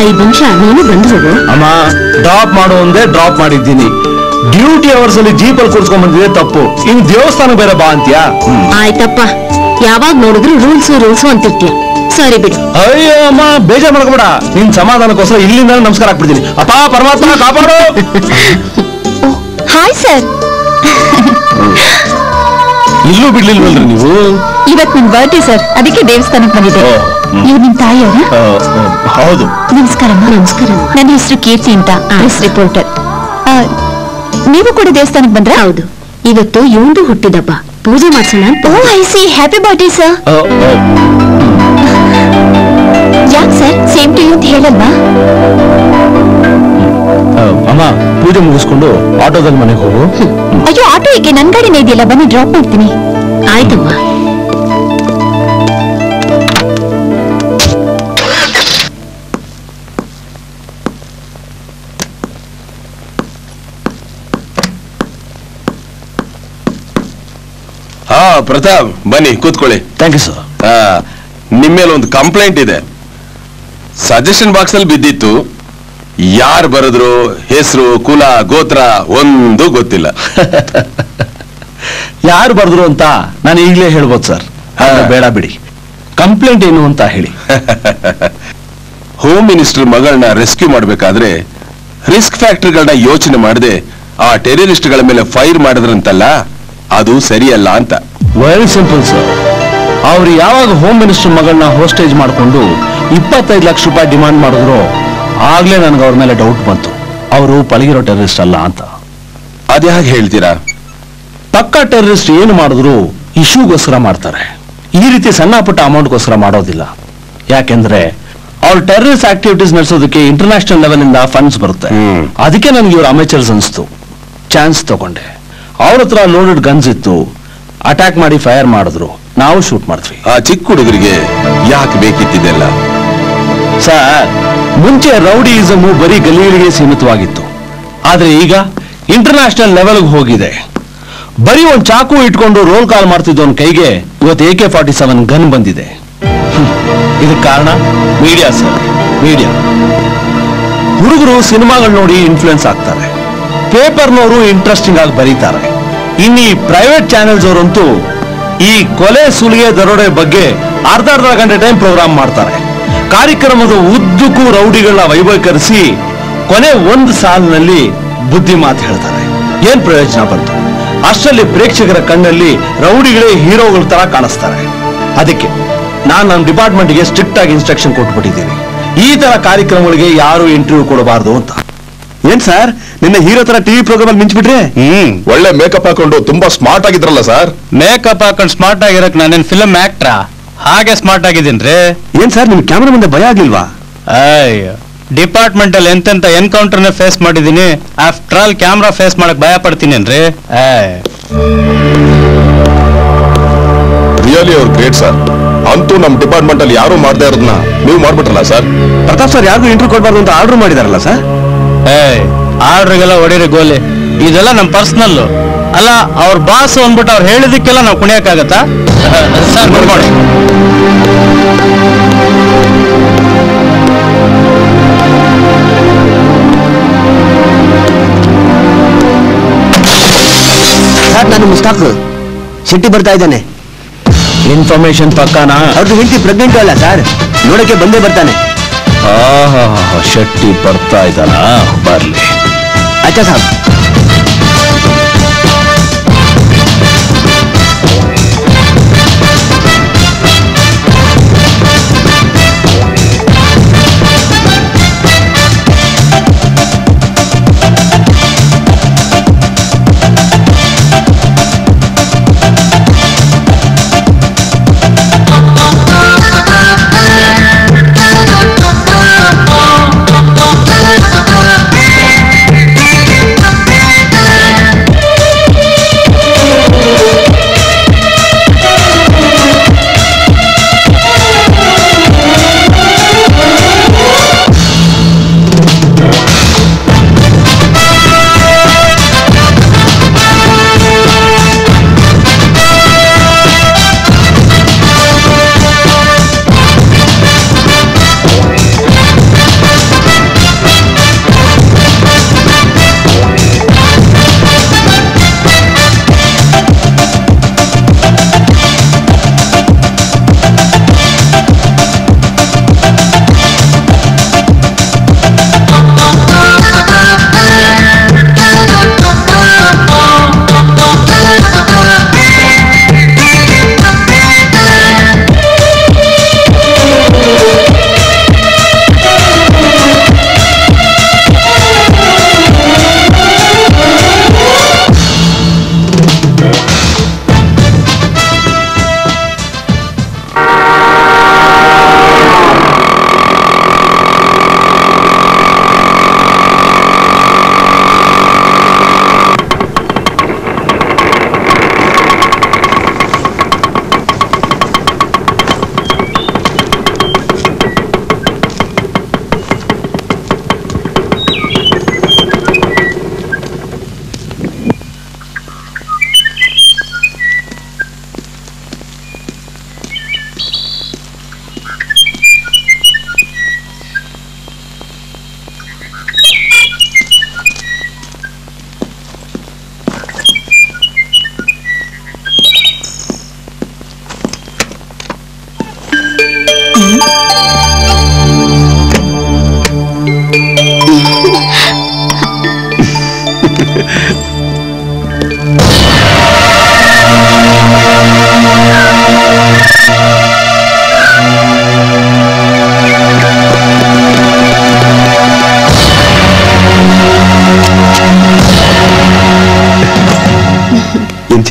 ಐದ್ ನಿಮಿಷ ನೀನು ಬಂದು ಹೋಗು ಅಮ್ಮ ಡ್ರಾಪ್ ಮಾಡು ಒಂದೇ ಡ್ರಾಪ್ ಮಾಡಿದ್ದೀನಿ ಡ್ಯೂಟಿ ಅವರ್ಸ್ ಅಲ್ಲಿ ಜೀಪಲ್ಲಿ ಕೂರ್ಸ್ಕೊಂಡ್ ಬಂದಿದೆ ತಪ್ಪು ಇನ್ ದೇವಸ್ಥಾನ ಬೇರೆ ಬಾ ಅಂತ್ಯಾ ಆಯ್ತಪ್ಪ ಯಾವಾಗ ನೋಡಿದ್ರು ರೂಲ್ಸ್ ರೂಲ್ಸ್ ಅಂತಿರ್ತೀಯ ಸರಿ ಬಿಡು ಅಯ್ಯೋ ಅಮ್ಮ ಬೇಜಾರ್ ಮಾಡ್ಕೋಬೇಡ ನಿನ್ ಸಮಾಧಾನಕ್ಕೋಸ್ಕರ ಇಲ್ಲಿಂದ ನಮಸ್ಕಾರ ಹಾಕ್ಬಿಡ್ತೀನಿ ಅಪ್ಪ ಪರಮಾತ್ಮ ಕಾಪಾಡು ಹಾಯ್ ಸರ್ ಇಲ್ಲೂ ಬಿಡ್ಲಿಲ್ವಲ್ರಿ ನೀವು ಇವತ್ ನಿಮ್ ಬರ್ಡೇ ಸರ್ ಅದಕ್ಕೆ ದೇವಸ್ಥಾನಕ್ಕೆ ಬಂದಿದ್ದೆ ಓ, ಹ್ಮ್. ಇವ್ರು ನಿಮ್ ತಾಯಿಯವರ ಆ, ಆ, ಹೌದು ನಮಸ್ಕಾರ ನಮಸ್ಕಾರ ನನ್ನ ಹೆಸರು ಕೀರ್ತಿ ಅಂತ ಪ್ರೆಸ್ ರಿಪೋರ್ಟರ್ ನೀವು ಕೂಡ ದೇವಸ್ಥಾನಕ್ಕೆ ಬಂದ್ರ ಹೌದು ಇವತ್ತು ಇವಂದು ಹುಟ್ಟಿದಬ್ಬ ಪೂಜೆ ಮಾಡ್ಸೋಣ ಅಂತ oh I see happy birthday sir ಆ, ಆ, ಯಾಕೆ ಸರ್ ಸೇಮ್ ಟು ಯು ಅಂತ ಹೇಳಲ್ವಾ ಆ, ಅಮ್ಮ ಪೂಜೆ ಮುಗಿಸ್ಕೊಂಡು ಆಟೋದಲ್ಲಿ ಮನೆಗೆ ಹೋಗು ಅಯ್ಯೋ ಆಟೋ ಏಕೆ ನನ್ ಗಾಡಿನೇ ಇದೆಯಲ್ಲ ಬನ್ನಿ ಡ್ರಾಪ್ ಮಾಡ್ತೀನಿ ಆಯ್ತಮ್ಮ ಹಾ ಪ್ರತಾಪ್ ಬನ್ನಿ ಕೂತ್ಕೊಳ್ಳಿ ಥ್ಯಾಂಕ್ ಯು ಸರ್ ಆ, ನಿಮ್ ಮೇಲೆ ಒಂದು ಕಂಪ್ಲೇಂಟ್ ಇದೆ ಸಜೆಷನ್ ಬಾಕ್ಸ್ ಅಲ್ಲಿ ಬಿದ್ದಿತ್ತು ಯಾರು ಬರೆದ್ರು ಹೆಸರು ಕುಲ ಗೋತ್ರ ಒಂದು ಗೊತ್ತಿಲ್ಲ ಯಾರು ಬರ್ದ್ರು ಅಂತ ನಾನು ಈಗಲೇ ಹೇಳ್ಬೋದು ಸರ್ ಆದ್ರೆ ಹಾ. ಬೇಡ ಬಿಡಿ ಕಂಪ್ಲೇಂಟ್ ಏನು ಅಂತ ಹೇಳಿ ಹೋಮ್ ಮಿನಿಸ್ಟರ್ ಮಗಳನ್ನ ರೆಸ್ಕ್ಯೂ ಮಾಡ್ಬೇಕಾದ್ರೆ ರಿಸ್ಕ್ ಫ್ಯಾಕ್ಟರ್ಗಳನ್ನ ಯೋಚನೆ ಮಾಡದೆ ಆ ಟೆರರಿಸ್ಟ್ಗಳ ಮೇಲೆ ಫೈರ್ ಮಾಡಿದ್ರಂತಲ್ಲ ಅದು ಸರಿಯಲ್ಲ ಅಂತ ವೆರಿ ಸಿಂಪಲ್ ಸರ್ ಅವ್ರು ಯಾವಾಗ ಹೋಮ್ ಮಿನಿಸ್ಟರ್ ಮಗಳನ್ನ ಹೋಸ್ಟೇಜ್ ಮಾಡಿಕೊಂಡು ಇಪ್ಪತ್ತೈದು ಲಕ್ಷ ರೂಪಾಯಿ ಡಿಮಾಂಡ್ ಮಾಡಿದ್ರು ಆಗ್ಲೇ ನನಗೆ ಅವ್ರ ಮೇಲೆ ಡೌಟ್ ಬಂತು ಅವರು ಪಳಗಿರೋ ಟೆರರಿಸ್ಟ್ ಅಲ್ಲ ಅಂತ ಅದ್ಯಾಗ ಹೇಳ್ತೀರಾ ಪಕ್ಕ ಟೆರರಿಸ್ಟ್ ಏನು ಮಾಡಿದ್ರು ಇಶ್ಯೂಗೋಸ್ಕರ ಮಾಡ್ತಾರೆ ಈ ರೀತಿ ಸಣ್ಣ ಪುಟ್ಟ ಅಮೌಂಟ್ಗೋಸ್ಕರ ಮಾಡೋದಿಲ್ಲ ಯಾಕೆಂದ್ರೆ ಅವ್ರ ಟೆರರಿಸ್ಟ್ ಆಕ್ಟಿವಿಟೀಸ್ ನಡೆಸೋದಕ್ಕೆ ಇಂಟರ್ನ್ಯಾಷನಲ್ ಲೆವೆಲ್ ಇಂದ ಫಂಡ್ಸ್ ಬರುತ್ತೆ ಹ್ಮ್. ಅದಕ್ಕೆ ನನಗೆ ಇವ್ರ ಅಮೇಚರ್ಸ್ ಅನಿಸ್ತು ಚಾನ್ಸ್ ತಗೊಂಡೆ ಅವ್ರ ಹತ್ರ ಲೋಡೆಡ್ ಗನ್ಸ್ ಇತ್ತು ಅಟ್ಯಾಕ್ ಮಾಡಿ ಫೈರ್ ಮಾಡಿದ್ರು ನಾವು ಶೂಟ್ ಮಾಡಿದ್ವಿ ಆ ಚಿಕ್ಕ ಹುಡುಗರಿಗೆ ಯಾಕೆ ಬೇಕಿತ್ತಿದೆಲ್ಲ ಸರ್ ಮುಂಚೆ ರೌಡಿಯಿಸಮು ಬರೀ ಗಲಿಗಳಿಗೆ ಸೀಮಿತವಾಗಿತ್ತು ಆದ್ರೆ ಈಗ ಇಂಟರ್ನ್ಯಾಷನಲ್ ಲೆವೆಲ್ಗೆ ಹೋಗಿದೆ ಬರೀ ಒಂದು ಚಾಕು ಇಟ್ಕೊಂಡು ರೋಲ್ ಕಾಲ್ ಮಾಡ್ತಿದ್ದವನ್ ಕೈಗೆ ಇವತ್ತು A K forty seven gun ಬಂದಿದೆ ಹ್ಮ್. ಇದಕ್ಕೆ ಕಾರಣ ಮೀಡಿಯಾ ಸರ್ ಮೀಡಿಯಾ ಹುಡುಗರು ಸಿನಿಮಾಗಳು ನೋಡಿ ಇನ್ಫ್ಲುಯೆನ್ಸ್ ಆಗ್ತಾರೆ ಪೇಪರ್ನವರು ಇಂಟ್ರೆಸ್ಟಿಂಗ್ ಆಗಿ ಬರೀತಾರೆ ಇನ್ನು ಈ ಪ್ರೈವೇಟ್ ಚಾನೆಲ್ಸ್ ಅವರಂತೂ ಈ ಕೊಲೆ ಸುಲಿಗೆ ದರೋಡೆ ಬಗ್ಗೆ ಅರ್ಧ ಅರ್ಧ ಗಂಟೆ ಟೈಮ್ ಪ್ರೋಗ್ರಾಮ್ ಮಾಡ್ತಾರೆ ಕಾರ್ಯಕ್ರಮದ ಉದ್ದಕ್ಕೂ ರೌಡಿಗಳನ್ನ ವೈಭವೀಕರಿಸಿ ಕೊನೆ ಒಂದು ಸಾಲಿನಲ್ಲಿ ಬುದ್ಧಿ ಮಾತು ಹೇಳ್ತಾರೆ ಏನ್ ಪ್ರಯೋಜನ ಬಂತು ಅಷ್ಟರಲ್ಲಿ ಪ್ರೇಕ್ಷಕರ ಕಣ್ಣಲ್ಲಿ ರೌಡಿಗಳೇ ಹೀರೋಗಳ ತರ ಕಾಣಿಸ್ತಾರೆ ಅದಕ್ಕೆ ನಾನು ನನ್ನ ಡಿಪಾರ್ಟ್ಮೆಂಟ್ಗೆ ಸ್ಟ್ರಿಕ್ಟ್ ಆಗಿ ಇನ್ಸ್ಟ್ರಕ್ಷನ್ ಕೊಟ್ಬಿಟ್ಟಿದ್ದೀನಿ ಈ ತರ ಕಾರ್ಯಕ್ರಮಗಳಿಗೆ ಯಾರು ಇಂಟರ್ವ್ಯೂ ಕೊಡಬಾರ್ದು ಅಂತ ಏನ್ ಸರ್ ನಿನ್ನೆ ಹೀರೋ ತರ ಟಿವಿ ಪ್ರೋಗ್ರಾಮ್ ಅಲ್ಲಿ ಮಿಂಚ್ಬಿಟ್ರೆ ಹ್ಮ್ ಒಳ್ಳೆ ಮೇಕಪ್ ಹಾಕೊಂಡು ತುಂಬಾ ಸ್ಮಾರ್ಟ್ ಆಗಿದ್ರಲ್ಲ ಸರ್ ಮೇಕಪ್ ಹಾಕೊಂಡು ಸ್ಮಾರ್ಟ್ ಆಗಿರಕ್ ನಾನೇನ್ ಫಿಲಂ ಆಕ್ಟ್ರಾ ಹಾಗೆ ಸ್ಮಾರ್ಟ್ ಆಗಿದ್ದೀನ್ರಿ ಏನ್ ಸರ್ ನಿಮ್ ಕ್ಯಾಮ್ರಾ ಮುಂದೆ ಭಯ ಆಗ್ಲಿಲ್ವಾ ಅಯ್ಯೋ ಡಿಪಾರ್ಟ್ಮೆಂಟ್ ಅಲ್ಲಿ ಎಂತೆಂತ ಎನ್ಕೌಂಟರ್ ನ ಫೇಸ್ ಮಾಡಿದೀನಿ ಆಫ್ಟರ್ ಆಲ್ ಕ್ಯಾಮ್ರಾ ಫೇಸ್ ಮಾಡಕ್ ಭಯ ಪಡ್ತೀನೇನ್ರಿ ಏಯ್ ರಿಯಲಿ ಅವ್ರು ಗ್ರೇಟ್ ಸರ್ ಅಂತೂ ನಮ್ ಡಿಪಾರ್ಟ್ಮೆಂಟ್ ಅಲ್ಲಿ ಯಾರು ಮಾಡದೇ ಇರೋದನ್ನ ನೀವು ಮಾಡ್ಬಿಟ್ರಲ್ಲ ಸರ್ ಪ್ರತಾಪ್ ಸರ್ ಯಾರಿಗೂ ಇಂಟರ್ವ್ಯೂ ಕೊಡಬಾರ್ದು ಅಂತ ಆರ್ಡರ್ ಮಾಡಿದಾರಲ್ಲ ಸರ್ ಏಯ್ ಆರ್ಡ್ರಿಗೆಲ್ಲ ಹೊಡೀರಿ ಗೋಲಿ ಇದೆಲ್ಲ ನಮ್ ಪರ್ಸನಲ್ ಅಲ್ಲ ಅವ್ರ ಬಾಸ್ ಅಂದ್ಬಿಟ್ಟು ಅವ್ರು ಹೇಳಿದಕ್ಕೆಲ್ಲ ನಾವು ಕುಣಿಯಕ್ಕಾಗತ್ತಾ ಸರ್ ನೋಡ್ಕೊಳ್ಳಿ ಸರ್ ನಾನು ಮುಸ್ತಾಕ್ ಶೆಟ್ಟಿ ಬರ್ತಾ ಇದ್ದಾನೆ ಇನ್ಫಾರ್ಮೇಶನ್ ಪಕ್ಕಾನಾ ಅವ್ರದ್ದು ಹೆಂಡತಿ ಪ್ರೆಗ್ನೆಂಟ್ ಅಲ್ಲ ಸರ್ ನೋಡಕ್ಕೆ ಬಂದೇ ಬರ್ತಾನೆ ಆಹಾ ಶೆಟ್ಟಿ ಬರ್ತಾ ಇದ್ದಾನ ಬರ್ಲಿ ಅಚ್ಚಾ ಸಾಬ್ Thank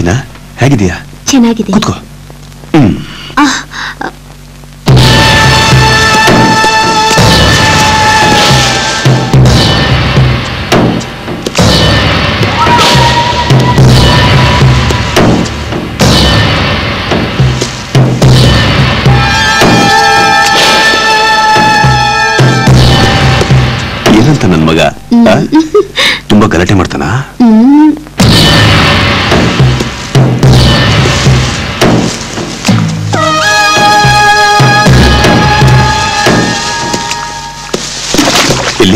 ಚಿನ್ನ ಹೇಗಿದೀಯಾ ಚೆನ್ನಾಗಿದೆ ಕೂತ್ಕೋ ಹ್ಮ್ ಏನಂತ ನನ್ ಮಗ ಆ? ತುಂಬಾ ಗಲಾಟೆ ಮಾಡ್ತಾನಾ ಇಲ್ಲಿ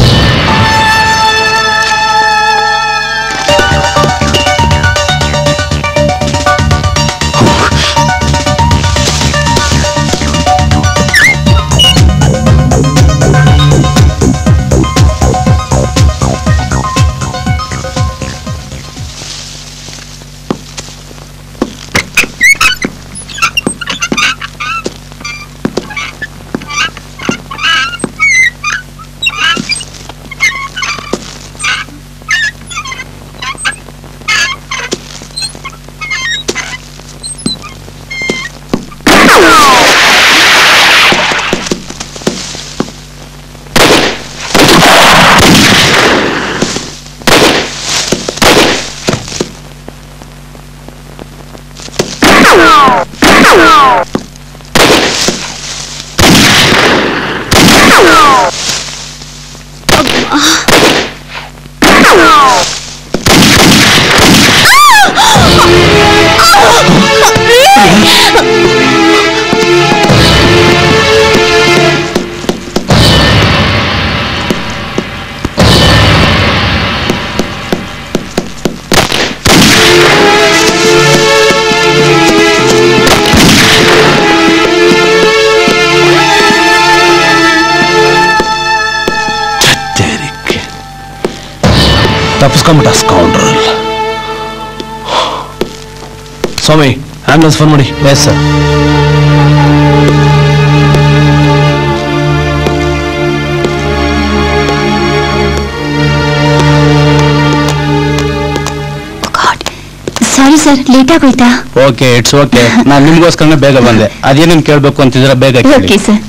Derek. ತಪ್ಪಿಸ್ಕೊಂಬಿಟ್ಟ ಸ್ಕೌಂಡ್ರಲ್ ಸ್ವಾಮಿ ಆಂಬುಲೆನ್ಸ್ ಫೋನ್ ಮಾಡಿ yes sir sorry sir late ಆಗೋಯ್ತಾ ಓಕೆ ಇಟ್ಸ್ ಓಕೆ ನಾನು ನಿಮ್ಗೋಸ್ಕರನೇ ಬೇಗ ಬಂದೆ ಅದೇನೇನು ಕೇಳಬೇಕು ಅಂತಿದ್ರೆ ಬೇಗ ಓಕೆ ಕೇಳಿ ಸರ್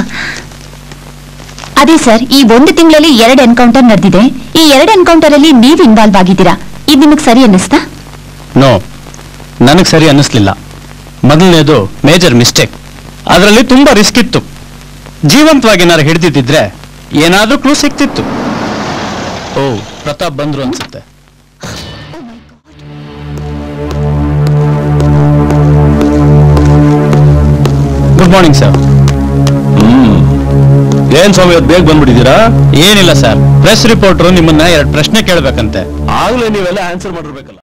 ಅದೇ ಸರ್ ಈ ಒಂದು ತಿಂಗಳಲ್ಲಿ ಎರಡು ಎನ್ಕೌಂಟರ್ ನಡೆದಿದೆ ಈ ಎರಡು ಎನ್ಕೌಂಟರ್ ಅಲ್ಲಿ ನೀವು ಇನ್ವಾಲ್ವ್ ಆಗಿದ್ದೀರಾ ಇದು ನಿಮಗೆ ಸರಿ ಅನ್ನಿಸ್ತಾ ನೋ ನನಗೆ ಸರಿ ಅನ್ನಿಸ್ಲಿಲ್ಲ ಮೊದಲನೇದು ಮೇಜರ್ ಮಿಸ್ಟೇಕ್ ಅದರಲ್ಲಿ ತುಂಬಾ ರಿಸ್ಕ್ ಇತ್ತು ಜೀವಂತವಾಗಿ ಏನಾರು ಹಿಡಿದಿದ್ದಿದ್ರೆ ಏನಾದ್ರೂ ಕ್ಲೂ ಸಿಕ್ತಿತ್ತು ಓ ಪ್ರತಾಪ್ ಬಂದ್ರು ಅನ್ಸುತ್ತೆ ಗುಡ್ ಮಾರ್ನಿಂಗ್ ಸರ್ ಏನ್ ಸ್ವಾಮಿ ಇವತ್ತು ಬೇಗ ಬಂದ್ಬಿಟ್ಟಿದ್ದೀರಾ ಏನಿಲ್ಲ ಸರ್ ಪ್ರೆಸ್ ರಿಪೋರ್ಟರ್ ನಿಮ್ಮನ್ನ ಎರಡು ಪ್ರಶ್ನೆ ಕೇಳಬೇಕಂತೆ ಆಗ್ಲೇ ನೀವೆಲ್ಲ ಆನ್ಸರ್ ಮಾಡಿರ್ಬೇಕಲ್ಲ